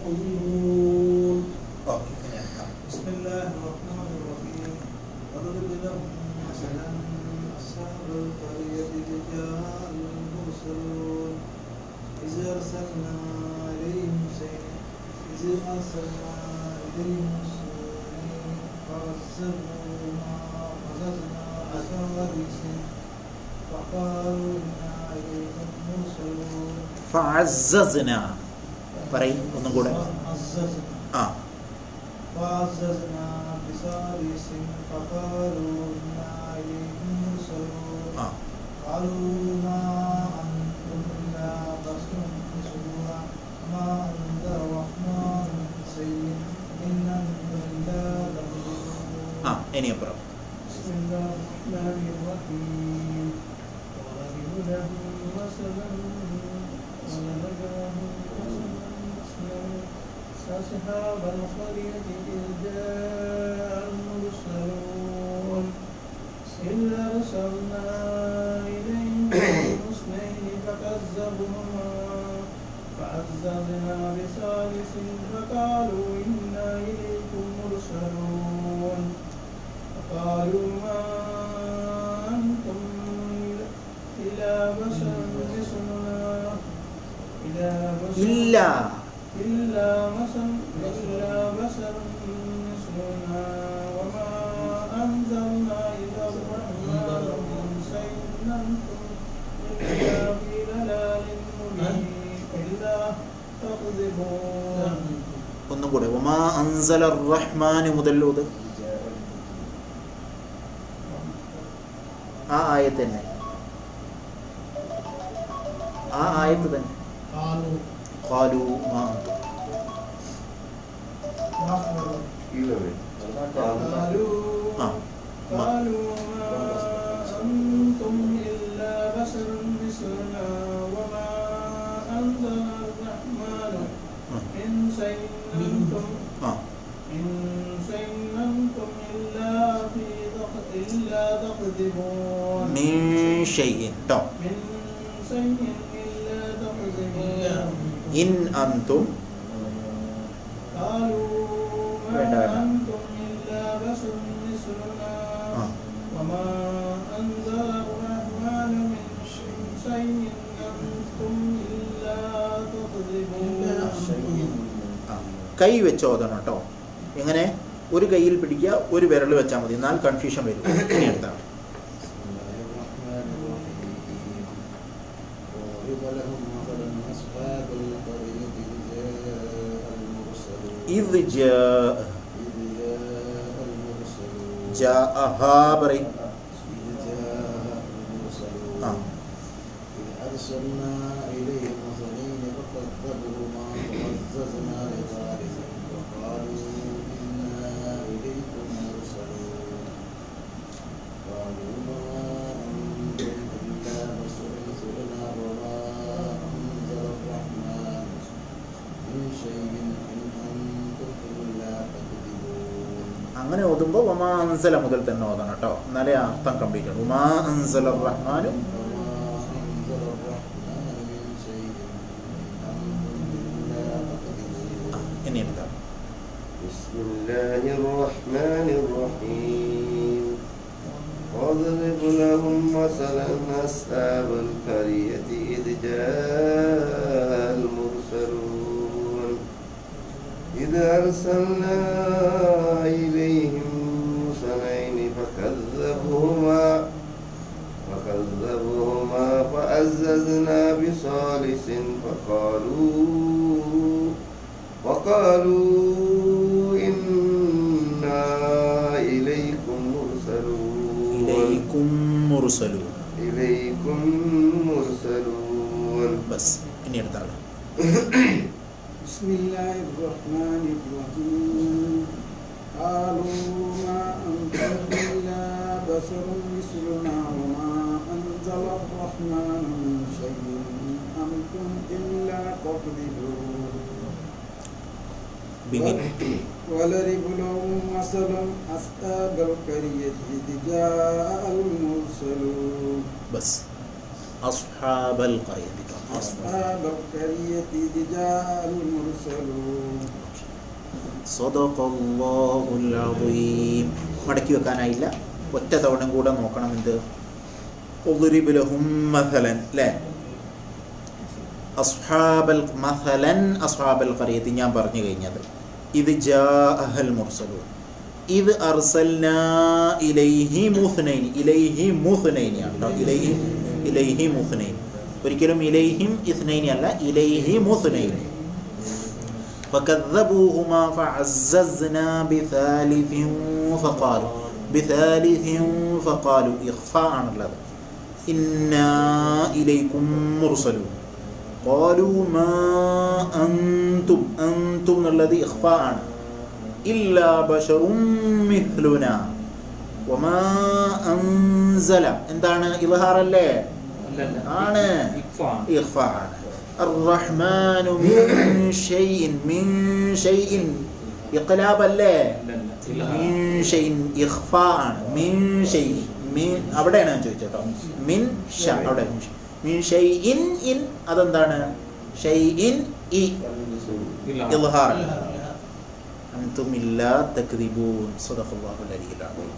تحزنون ഓക്കെ ഇങ്ങനെയാണ് بسم الله الرحمن الرحيم واضرب لهم مثلا أصحاب القرية إذ جاء المرسلون إذ أرسلنا إليهم سيل إذ أرسلنا إليهم سيل فعززنا فعززنا بثالث فقالوا إنا إليكم مرسلون ഫഅസ്സസ്ന പറയും ഒന്നും കൂടെ فعززنا ആ فعززنا بثالث فقالوا إنا إليكم مرسلون ആ قالوا ما أنتم إلا بشر مثلنا ما أنزل الرحمن من شيء إن أنتم إلا تكذبون ആ ഇനിയപ്പുറം بسم الله الرحمن الرحيم وضرب لهم مثلا وضرب لهم مثلا أصحاب القرية إذ جاء المرسلون إذ أرسلنا إليهم اثنين فكذبهما فعززنا بثالث فقالوا إنا إليكم مرسلون فقالوا ما أنتم إلا بشر مثلنا إلا بشر ഇല്ല إلا بشر إلا بشر مثلنا وما أنزلنا إلى الرحمن من شيء أنتم إلا في ضلال مبين إلا تكذبون ഒന്നും കൂടെ ഒമാ അൻസല റഹ്മാന് മുതല്ലൂത് ആ ആയത്ത് തന്നെ ആ ആയത്ത് തന്നെ قالوا ഖാലു മാ അൻതും. قالوا ആ മാ قالوا ما أنتم إلا بشر مثلنا وما أنزل الرحمن إن شيء أنتم ആ إن شيء أنتم إلا في ضغط إلا تكذبون മിൻ ഷൈഇൻ ട്ടോ من شيء إلا تكذبون ഇൻ അൻതും قالوا വേണ്ട, ما വേണ്ട. أنتم إلا بشر مثلنا ആ وما أنزل الرحمن من شيء أنتم إلا تكذبون ആ. കൈ വെച്ച് ഓതണം കേട്ടോ എങ്ങനെ ഒരു കൈയിൽ പിടിക്കുക ഒരു വിരൽ വെച്ചാൽ മതി എന്നാൽ കൺഫ്യൂഷൻ വരും ഇനി അടുത്താണ് بسم الله الرحمن الرحيم وضرب لهم مثلا أصحاب القرية إذ ഇത് جاء المرسلون ജാ- إذ جاء المرسلون ജാഅഹാ പറയും إذ جاء المرسلون ആ إذ أرسلنا إليهم اثنين فكذبوهما فعززنا بثالث وقالوا إنا إليكم مرسلون قالوا ما أنتم إلا بشر مثلنا وما أنزل الرحمن من شيء إن أنتم إلا تكذبون അങ്ങനെ ഓതുമ്പോൾ ഒമാ അൻസല മുതൽ തന്നെ ഓതണം കേട്ടോ എന്നാലേ ആ അർത്ഥം കംപ്ലീറ്റ് ആണ് ഉമാ അൻസല റഹ്മാനും وما أنزل الرحمن من شيء إن أنتم إلا تكذبون ഇനി എടുക്കാം بسم الله الرحمن الرحيم واضرب لهم مثلا أصحاب القرية إذ جاء المرسلون إذ أرسلنا إليهم سنين فكذبوهما فكذبوهما فعززنا بثالث فقالوا وقالوا إنا إليكم ഇലൈക്കും മുർസലൂൻ إليكم مرسلون ബസ് ഇനി എടുത്താളെ بسم الله الرحمن الرحيم قالوا ما أنتم إلا بشر مثلنا وما أنزل الرحمن من شيء إن أنتم إلا تكذبون ബിഗിൻ ولرب لهم مثلا أصحاب القرية إذ جاء المرسلون ബസ് അസ്ഹാബൽ ഖറയത്തി أصحاب القرية إذ جاء المرسلون സ്വതഖല്ലാഹുൽ അദീം മടക്കി വെക്കാനായില്ല ഒറ്റ തവണ കൂടെ നോക്കണം എന്ത് ഉദ്രിബ് ലഹും മഥലൻ അല്ലേ അസ്ഹാബൽ മഥലൻ അസ്ഹാബൽ ഖറിയത്തി ഞാൻ പറഞ്ഞു കഴിഞ്ഞത് ഇത് ജാഅഹൽ മുർസലൂൻ ഇത് അർസൽനാ ഇലൈഹി മുഹ്നൈൻ ഇലൈഹി മുഹ്നൈനി കേട്ടോ ഇലൈഹി ഇലൈഹി മുഹ്നൈൻ ഒരിക്കലും ഇലൈഹിം ഇസ്നൈനി അല്ല ഇലൈഹി മുഹ്നൈൻ فكذبوهما فعززنا بثالث فقالوا بثالث فقالوا إخفاء عن الله إنا إليكم مرسلون قالوا ما أنتم أنتم الذي إخفاء عنه إلا بشر مثلنا وما أنزل എന്താണ് ഇظهار അല്ലേ ആണ് إخفاء عنه الرحمن من شيء من شيء إقلاب അല്ലേ മിൻ ഷൈൻ ഇഖ്ഫാ ആണ് മിൻ ഷൈ മിൻ അവിടെയാണ് ഞാൻ ചോദിച്ചത് കേട്ടോ മിൻ ഷ അവിടെ മിൻ ഷൈഇൻ ഇൻ അതെന്താണ് ഷൈഇൻ ഇ ഇൽഹാർ അൻതും ഇല്ലാ തക്ദിബൂൻ സദഖല്ലാഹുൽ അലിയിൽ അദീം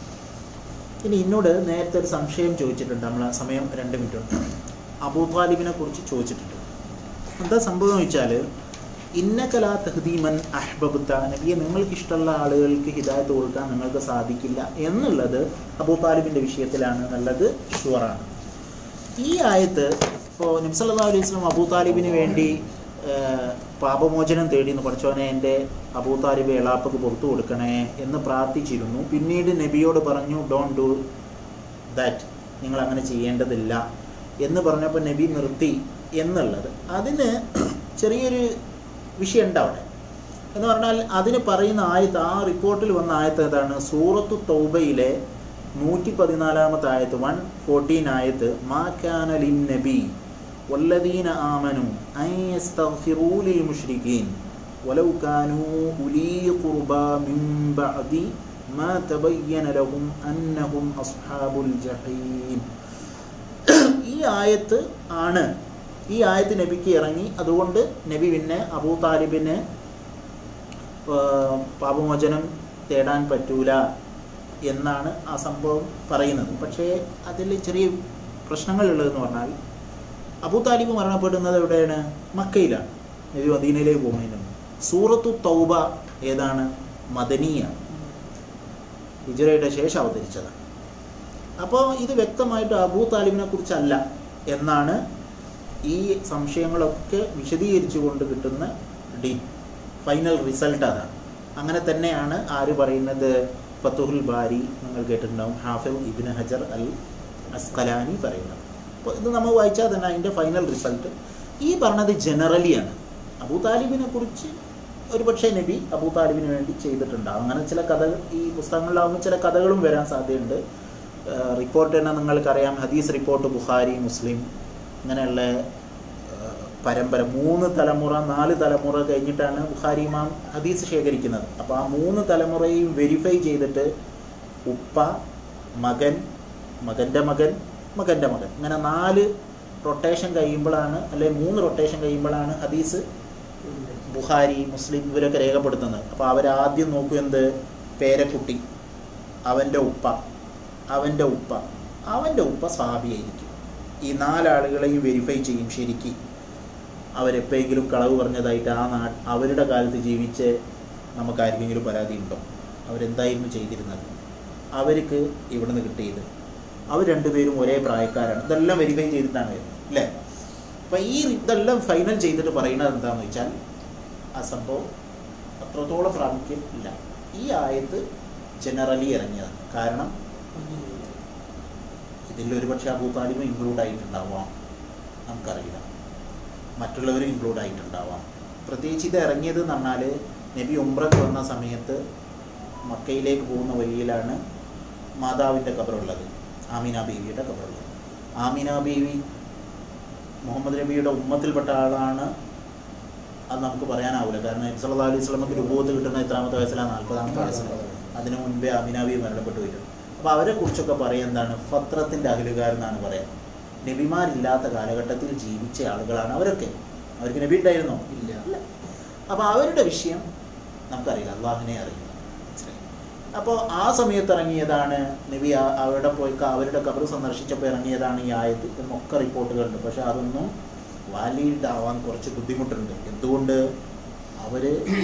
ഇനി എന്നോട് നേരത്തെ ഒരു സംശയം ചോദിച്ചിട്ടുണ്ട് നമ്മൾ ആ സമയം രണ്ട് മിനിറ്റ് ഉണ്ട് അബൂ താലിബിനെ കുറിച്ച് ചോദിച്ചിട്ടുണ്ട് എന്താ സംഭവം വെച്ചാൽ ഇന്നകലാ തഹദീമൻ അഹ്ബബുത്ത നബിയെ നിങ്ങൾക്ക് ഇഷ്ടമുള്ള ആളുകൾക്ക് ഹിദായത്ത് കൊടുക്കാൻ നിങ്ങൾക്ക് സാധിക്കില്ല എന്നുള്ളത് അബൂ താലിബിൻ്റെ വിഷയത്തിലാണ് എന്നുള്ളത് ഷുവറാണ് ഈ ആയത്ത് ഇപ്പോൾ നബ്സല്ലാ അലൈഹി വസ്ലം അബൂ താലിബിന് വേണ്ടി ഏഹ്, പാപമോചനം തേടിയെന്ന് പഠിച്ചവനെ എൻ്റെ അബൂ താലിബ് എളാപ്പക്ക് പുറത്തു കൊടുക്കണേ എന്ന് പ്രാർത്ഥിച്ചിരുന്നു പിന്നീട് നബിയോട് പറഞ്ഞു ഡോണ്ട് ഡു ദാറ്റ് നിങ്ങൾ അങ്ങനെ ചെയ്യേണ്ടതില്ല എന്ന് പറഞ്ഞപ്പോൾ നബി നിർത്തി എന്നുള്ളത് അതിന് ചെറിയൊരു വിഷയമുണ്ട് അവിടെ എന്ന് പറഞ്ഞാൽ അതിന് പറയുന്ന ആയത്ത് ആ റിപ്പോർട്ടിൽ വന്ന ആയത്ത് ഏതാണ് സൂറത്തു തൗബയിലെ നൂറ്റി പതിനാലാമത്തെ ആയത്ത് വൺ ഫോർട്ടീൻ ആയത്ത് മാ കാന ലിൻ നബി والذين آمنوا أن يستغفروا للمشركين ولو كانوا أولي قربى من بعد ما تبين لهم أنهم أصحاب الجحيم ഈ ആയത്ത് ആണ് ഈ ആയത്ത് നബിക്ക് ഇറങ്ങി അതുകൊണ്ട് നബി പിന്നെ അബൂ താലിബിന് ആ, പാപമോചനം തേടാൻ പറ്റൂല എന്നാണ് ആ സംഭവം പറയുന്നത് പക്ഷേ അതിൽ ചെറിയ പ്രശ്നങ്ങളുള്ളതെന്ന് പറഞ്ഞാൽ അബൂ താലിബ് മരണപ്പെടുന്നത് എവിടെയാണ് മക്കയിലാണ് നബി മദീനയിലേക്ക് പോകുന്നതിന് മുമ്പ്. സൂറത്തു തൗബ ഏതാണ് മദനിയാണ് ഹിജറയുടെ ശേഷം അവതരിച്ചതാണ് അപ്പോൾ ഇത് വ്യക്തമായിട്ട് അബൂ താലിബിനെ കുറിച്ചല്ല എന്നാണ് ഈ സംശയങ്ങളൊക്കെ വിശദീകരിച്ചു കൊണ്ട് കിട്ടുന്ന ഡി ഫൈനൽ റിസൾട്ട് അതാണ് അങ്ങനെ തന്നെയാണ് ആര് പറയുന്നത് ഫത്തുഹുൽ ബാരി നിങ്ങൾ കേട്ടിട്ടുണ്ടാവും ഹാഫിൽ ഇബിൻ ഹജർ അൽ അസ്കലാനി പറയുന്നത് അപ്പോൾ ഇത് നമ്മൾ വായിച്ചാൽ തന്നെ അതിൻ്റെ ഫൈനൽ റിസൾട്ട് ഈ പറഞ്ഞത് ജനറലിയാണ് അബൂ താലിബിനെ കുറിച്ച് ഒരു പക്ഷേ നബി അബൂ താലിബിന് വേണ്ടി ചെയ്തിട്ടുണ്ടാവും അങ്ങനെ ചില കഥകൾ ഈ പുസ്തകങ്ങളിലാവുമ്പോൾ ചില കഥകളും വരാൻ സാധ്യതയുണ്ട് റിപ്പോർട്ട് തന്നെ നിങ്ങൾക്കറിയാം ഹദീസ് റിപ്പോർട്ട് ബുഖാരി മുസ്ലിം ഇങ്ങനെയുള്ള ആ, പരമ്പര മൂന്ന് തലമുറ നാല് തലമുറ കഴിഞ്ഞിട്ടാണ് ബുഖാരി ഇമാം ഹദീസ് ശേഖരിക്കുന്നത് അപ്പോൾ ആ മൂന്ന് തലമുറയും വെരിഫൈ ചെയ്തിട്ട് ഉപ്പ മകൻ മകൻ്റെ മകൻ മകൻ്റെ മകൻ ഇങ്ങനെ നാല് റൊട്ടേഷൻ കഴിയുമ്പോഴാണ് അല്ലെ മൂന്ന് റൊട്ടേഷൻ കഴിയുമ്പോഴാണ് ഹദീസ് ബുഖാരി മുസ്ലിം ഇവരൊക്കെ രേഖപ്പെടുത്തുന്നത് അപ്പോൾ അവരാദ്യം നോക്കും എന്ത് പേരക്കുട്ടി അവൻ്റെ ഉപ്പ അവൻ്റെ ഉപ്പ അവൻ്റെ ഉപ്പ സാബിയായിരിക്കും ഈ നാലാളുകളെയും വെരിഫൈ ചെയ്യും ശരിക്ക് അവരെപ്പോഴെങ്കിലും കളവ് പറഞ്ഞതായിട്ട് ആ നാ അവരുടെ കാലത്ത് ജീവിച്ച് നമുക്ക് ആർക്കെങ്കിലും പരാതി ഉണ്ടോ അവരെന്തായിരുന്നു ചെയ്തിരുന്നത് അവർക്ക് ഇവിടുന്ന് കിട്ടിയത് അവർ രണ്ടുപേരും ഒരേ പ്രായക്കാരാണ് ഇതെല്ലാം വെരിഫൈ ചെയ്തിട്ടാണ് വരുന്നത് അല്ലേ അപ്പം ഈ ഇതെല്ലാം ഫൈനൽ ചെയ്തിട്ട് പറയുന്നത് എന്താണെന്ന് വെച്ചാൽ ആ സംഭവം അത്രത്തോളം പ്രാമുഖ്യം ഇല്ല ഈ ആയത്ത് ജനറലി ഇറങ്ങിയതാണ് കാരണം ഇതിൽ ഒരു പക്ഷേ അബൂ താലിബ് ഇൻക്ലൂഡ് ആയിട്ടുണ്ടാവാം നമുക്കറിയില്ല മറ്റുള്ളവർ ഇൻക്ലൂഡ് ആയിട്ടുണ്ടാവാം പ്രത്യേകിച്ച് ഇത് ഇറങ്ങിയത് എന്ന് പറഞ്ഞാൽ നബി ഉംറക്ക് വന്ന സമയത്ത് മക്കയിലേക്ക് പോകുന്ന വഴിയിലാണ് മാതാവിൻ്റെ കബറുള്ളത് ആമിന ബീവിയുടെ കബറുള്ളത് ആമിന ബീവി മുഹമ്മദ് നബിയുടെ ഉമ്മത്തിൽപ്പെട്ട ആളാണ് അത് നമുക്ക് പറയാനാവില്ല കാരണം നബി സല്ലല്ലാഹു അലൈഹി വസല്ലമക്ക് രൂപത്ത് കിട്ടുന്ന എത്രാമത്തെ വയസ്സിലാണ് നാൽപ്പതാമത്തെ വയസ്സിലാണ് അതിനു മുൻപേ ആമിന ബീവി മരണപ്പെട്ടു പോയിട്ടുണ്ട് അപ്പോൾ അവരെ കുറിച്ചൊക്കെ പറയുക എന്താണ് ഫത്രത്തിൻ്റെ അഖിലുകാരെന്നാണ് പറയാം നബിമാരില്ലാത്ത കാലഘട്ടത്തിൽ ജീവിച്ച ആളുകളാണ് അവരൊക്കെ അവർക്ക് നബി ഉണ്ടായിരുന്നോ ഇല്ല അപ്പോൾ അവരുടെ വിഷയം നമുക്കറിയില്ല അള്ളാഹിനെ അറിയില്ല മനസ്സിലായി അപ്പോൾ ആ സമയത്ത് ഇറങ്ങിയതാണ് നബി ആ- അവിടെ പോയി ക- അവരുടെ കബർ സന്ദർശിച്ചപ്പോൾ ഇറങ്ങിയതാണ് ഈ ആയത്ത് എന്നൊക്കെ റിപ്പോർട്ടുകളുണ്ട് പക്ഷെ അതൊന്നും വാലിഡ് ആവാൻ കുറച്ച് ബുദ്ധിമുട്ടുണ്ട് എന്തുകൊണ്ട് അവർ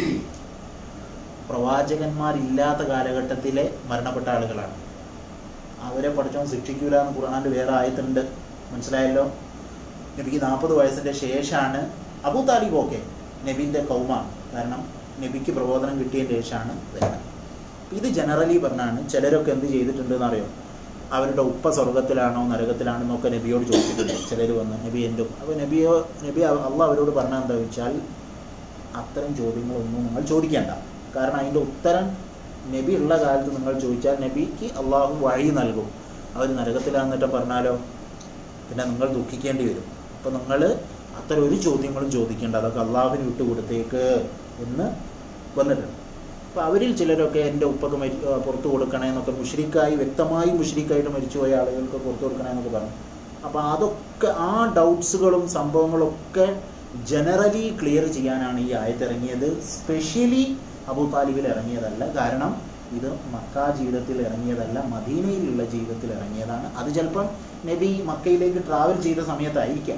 പ്രവാചകന്മാരില്ലാത്ത കാലഘട്ടത്തിലെ മരണപ്പെട്ട ആളുകളാണ് അവരെ പഠിച്ചവൻ ശിക്ഷിക്കൂല എന്ന് ഖുർആാനിൽ വേറെ ആയത്തുണ്ട് മനസ്സിലായല്ലോ നബിക്ക് നാൽപ്പത് വയസ്സിൻ്റെ ശേഷമാണ് അബൂ താലിബ് ഓക്കെ നബീൻ്റെ കൗമാണ് കാരണം നബിക്ക് പ്രബോധനം കിട്ടിയതിന് ശേഷമാണ് വരുന്നത് ഇത് ജനറലി പറഞ്ഞാണ് ചിലരൊക്കെ എന്ത് ചെയ്തിട്ടുണ്ടെന്ന് അറിയോ അവരുടെ ഉപ്പ സ്വർഗത്തിലാണോ നരകത്തിലാണോ എന്നൊക്കെ നബിയോട് ചോദിച്ചിട്ടുണ്ട് ചിലർ വന്ന് നബി എൻ്റെ അപ്പോൾ നബിയോ നബി അള്ള അവരോട് പറഞ്ഞാൽ എന്താ വെച്ചാൽ അത്തരം ചോദ്യങ്ങളൊന്നും നിങ്ങൾ ചോദിക്കേണ്ട കാരണം അതിൻ്റെ ഉത്തരം നബി ഉള്ള കാലത്ത് നിങ്ങൾ ചോദിച്ചാൽ നബിക്ക് അള്ളാഹു വഴി നൽകും അവർ നരകത്തിലാന്നിട്ട് പറഞ്ഞാലോ പിന്നെ നിങ്ങൾ ദുഃഖിക്കേണ്ടി വരും അപ്പോൾ നിങ്ങൾ അത്തരം ഒരു ചോദ്യങ്ങളും ചോദിക്കേണ്ട അതൊക്കെ അള്ളാഹുവിന് വിട്ടുകൊടുത്തേക്ക് എന്ന് വന്നിട്ടുണ്ട് അപ്പോൾ അവരിൽ ചിലരൊക്കെ എൻ്റെ ഉപ്പക്ക് മരി ആ, പുറത്തു കൊടുക്കണേ എന്നൊക്കെ മുഷ്രിക്കായി വ്യക്തമായി മുഷ്രിക്കായിട്ട് മരിച്ചുപോയ ആളുകൾക്ക് പുറത്തു കൊടുക്കണേ എന്നൊക്കെ പറഞ്ഞു അപ്പോൾ അതൊക്കെ ആ ഡൗട്ട്സുകളും സംഭവങ്ങളൊക്കെ ജനറലി ക്ലിയർ ചെയ്യാനാണ് ഈ ആയത്തിറങ്ങിയത് സ്പെഷ്യലി അബൂ താലിബിൽ ഇറങ്ങിയതല്ല കാരണം ഇത് മക്ക ജീവിതത്തിൽ ഇറങ്ങിയതല്ല മദീനയിലുള്ള ജീവിതത്തിൽ ഇറങ്ങിയതാണ് അത് ചിലപ്പം നബി മക്കയിലേക്ക് ട്രാവൽ ചെയ്ത സമയത്തായിരിക്കാം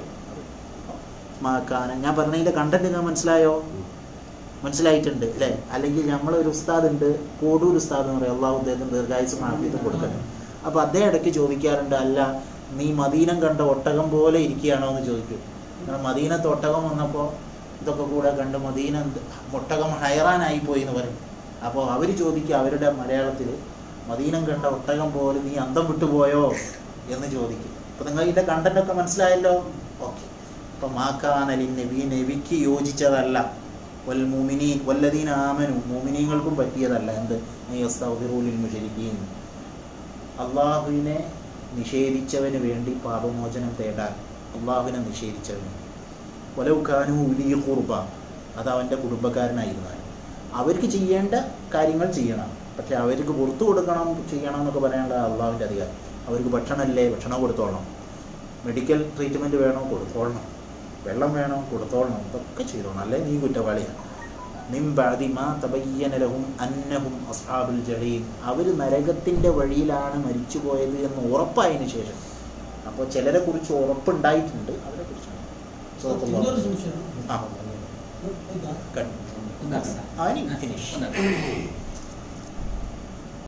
മക്കാന ഞാൻ പറഞ്ഞതിൻ്റെ കണ്ടന്റ് ഞാൻ മനസ്സിലായോ മനസ്സിലായിട്ടുണ്ട് അല്ലേ അല്ലെങ്കിൽ നമ്മളൊരു ഉസ്താദ് ഉണ്ട് കോടൂർ ഉസ്താദ് എന്ന് പറയും അള്ളാഹു അദ്ദേഹത്തിന് ദീർഘായുസും ആഫിയത്തും കൊടുക്കട്ടെ അപ്പോൾ അദ്ദേഹം ഇടയ്ക്ക് ചോദിക്കാറുണ്ട് അല്ല നീ മദീനം കണ്ട ഒട്ടകം പോലെ ഇരിക്കുകയാണോ എന്ന് ചോദിക്കും കാരണം മദീനത്ത് ഒട്ടകം വന്നപ്പോൾ ഇതൊക്കെ കൂടെ കണ്ട് മദീന എന്ത് ഒട്ടകം ഹൈറാനായി പോയി എന്ന് പറയും അപ്പോൾ അവർ ചോദിക്കുക അവരുടെ മലയാളത്തിൽ മദീനം കണ്ട ഒട്ടകം പോലെ നീ അന്തം വിട്ടുപോയോ എന്ന് ചോദിക്കും അപ്പോൾ നിങ്ങൾ ഇതിൻ്റെ കണ്ടൻ്റൊക്കെ മനസ്സിലായല്ലോ ഓക്കെ അപ്പം മാക്കാനലി നബി നബിക്ക് യോജിച്ചതല്ല വൽ മുമിനീൻ വല്ലദീൻ ആമനു മുമിനീങ്ങൾക്കും പറ്റിയതല്ല എന്ത് യസ്തഗ്ഫിറൂലിൽ മുശരിക്കീൻ അള്ളാഹുവിനെ നിഷേധിച്ചവന് വേണ്ടി പാപമോചനം തേടാൻ അള്ളാഹുവിനെ നിഷേധിച്ചവന് വലൗഖാനു ഉലിയ കുർബ അത് അവൻ്റെ കുടുംബക്കാരനായിരുന്നാൽ അവർക്ക് ചെയ്യേണ്ട കാര്യങ്ങൾ ചെയ്യണം പക്ഷെ അവർക്ക് പുറത്തു കൊടുക്കണം ചെയ്യണം എന്നൊക്കെ പറയാനുള്ള അള്ളാഹുവിൻ്റെ അധികാരം അവർക്ക് ഭക്ഷണമല്ലേ ഭക്ഷണം കൊടുത്തോളണം മെഡിക്കൽ ട്രീറ്റ്മെൻറ്റ് വേണോ കൊടുത്തോളണം വെള്ളം വേണോ കൊടുത്തോളണം ഇതൊക്കെ ചെയ്തോണം അല്ലേ നീ കുറ്റവാളിയാണ് മിൻ ബഅദി മാ തബയ്യന ലഹും അന്നഹും അസ്ഹാബുൽ ജഹീം അവർ നരകത്തിൻ്റെ വഴിയിലാണ് മരിച്ചുപോയത് എന്ന് ഉറപ്പായതിനു ശേഷം അപ്പോൾ ചിലരെ കുറിച്ച് ഉറപ്പുണ്ടായിട്ടുണ്ട് അവരെ കുറിച്ച് ഇതൊരു സംശയം ആ കണ്ടു. ആ, ഇനി finish.